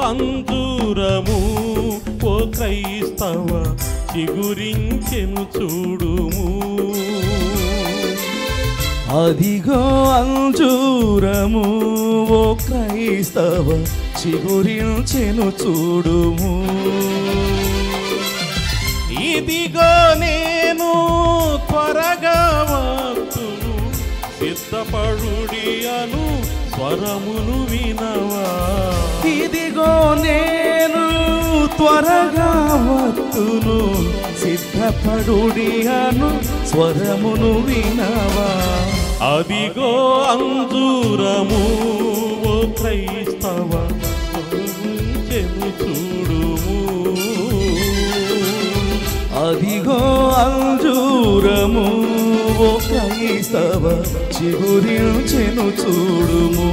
అంజూరము ఓ క్రైస్తవ చిగురించెను చూడుము అదిగో అంజూరము ఓ క్రైస్తవ చిగురించెను చూడుము ఇదిగో నేను త్వరగా వస్తును సిద్ధపడుడి అను స్వరమును వినవా ఇదిగో నేను త్వరగా వత్తును సిద్ధపడుడి అను స్వరమును వినవా అదిగో అంజూరము ఓ క్రైస్తవ చెను చూడుము అదిగో అంజూరము ఓ క్రైస్తవ చిగురించెను చూడుము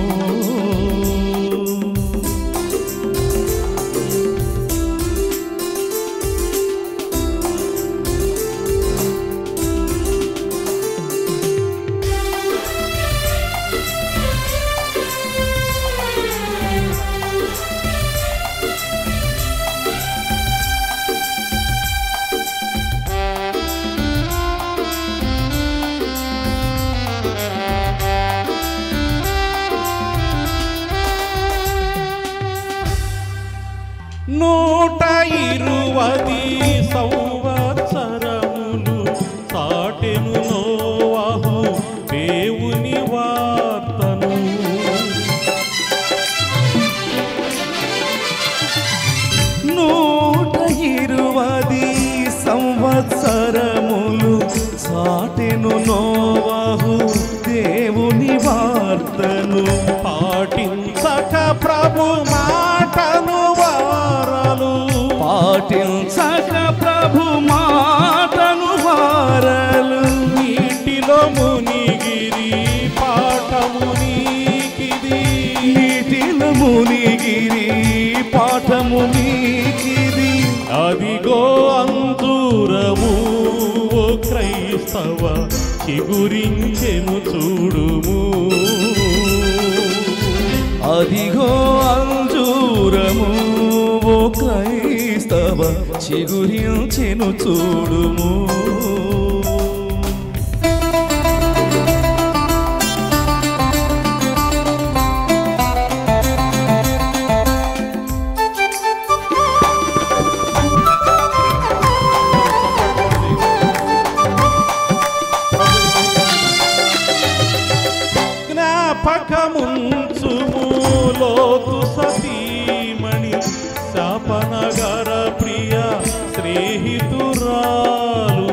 నూట ఇరువది సంవత్సరములు సాటెను నోవాహు దేవుని వార్తను నూట ఇరువది సంవత్సరములు సాటెను నోవాహు దేవుని వార్తను పాటించక ప్రభు మాటను వారలు పాటించక ప్రభు మాటను వారలు నీటిలో మునిగిరి పాఠము నీకిది నీటిలో మునిగిరి పాఠము మీకిది అదిగో అంజూరము ఓ క్రైస్తవ చిగురించెను చూడుము అదిగో అంజూరము ఓ క్రైస్తవ చిగురించెను చూడుము జ్ఞాపకముంచుము లోతు సతీమణి శాపనగర ప్రియ స్నేహితురాలు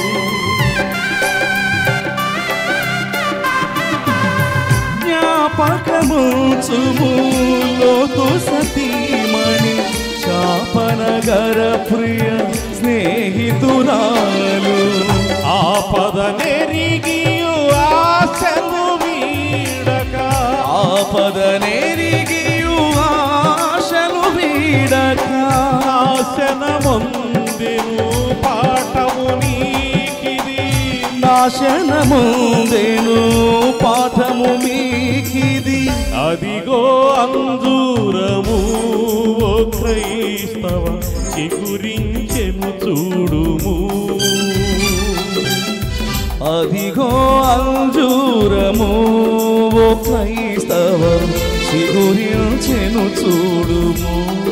జ్ఞాపకముచుము లోతు సతీమణి శాపనగర ప్రియ స్నేహితురాలు ఆపద నెరిగియు ఆశను వీడక ఆపద నెరిగియు ఆశలు వీడక నాశనమొందెను పాఠము నీకిది నాశనముందెను పాఠము మీకిది అదిగో అంజూరము ఓ క్రైస్తవ చిగురించెను చూడుము అదిగో అంజూరము ఓ క్రైస్తవ చిగురించెను చూడుము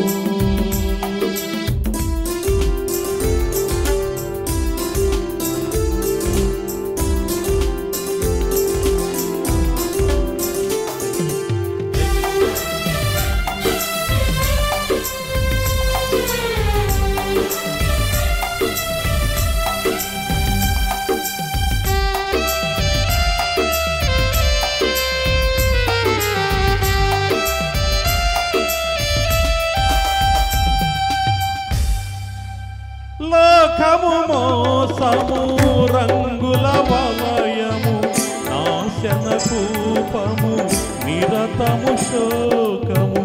లోకము మోసము రంగుల వలయము నాశన కూపము నిరతము శోకము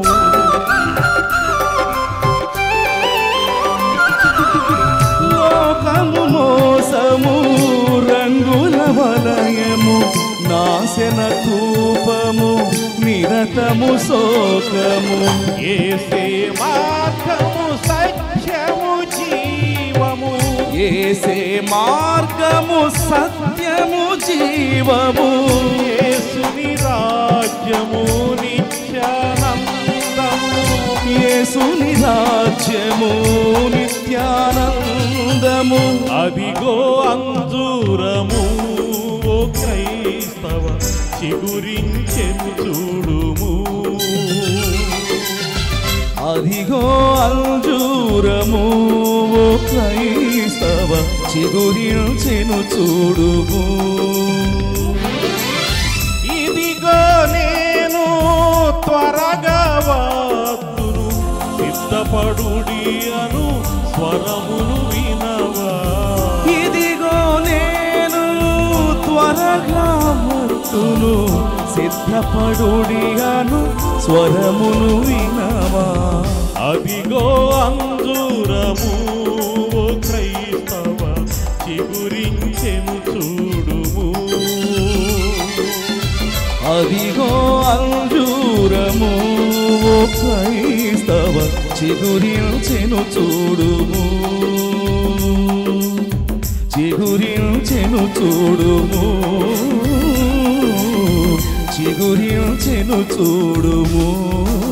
లోకము మోసము రంగుల వలయము నాశన కూపము నిరతము శోకము ఏసే మార్గము సత్యము జీవము ఏసే మార్గము సత్యము జీవము యేసుని రాజ్యము నిత్యానందము యేసుని రాజ్యము నిత్యానందము అదిగో అంజూరము ఓ క్రైస్తవ చిగురించెను చూడుము అదిగో అంజూరము ఓ క్రైస్తవ చిగురించెను చూడుము ఇదిగో నేను త్వరగా వాతును సిద్ధపడుడి అను స్వరమును వినవా ఇదిగో నేను త్వరగా మత్తును సిద్ధపడుడిగాను స్వరమును వినవా అదిగో అంజూరము ఓ క్రైస్తవ చిగురించెను చూడుము అదిగో అంజూరము ఓ క్రైస్తవ చిగురించెను చూడుము చిగురించెను చూడుము చిగురించెను చూడుము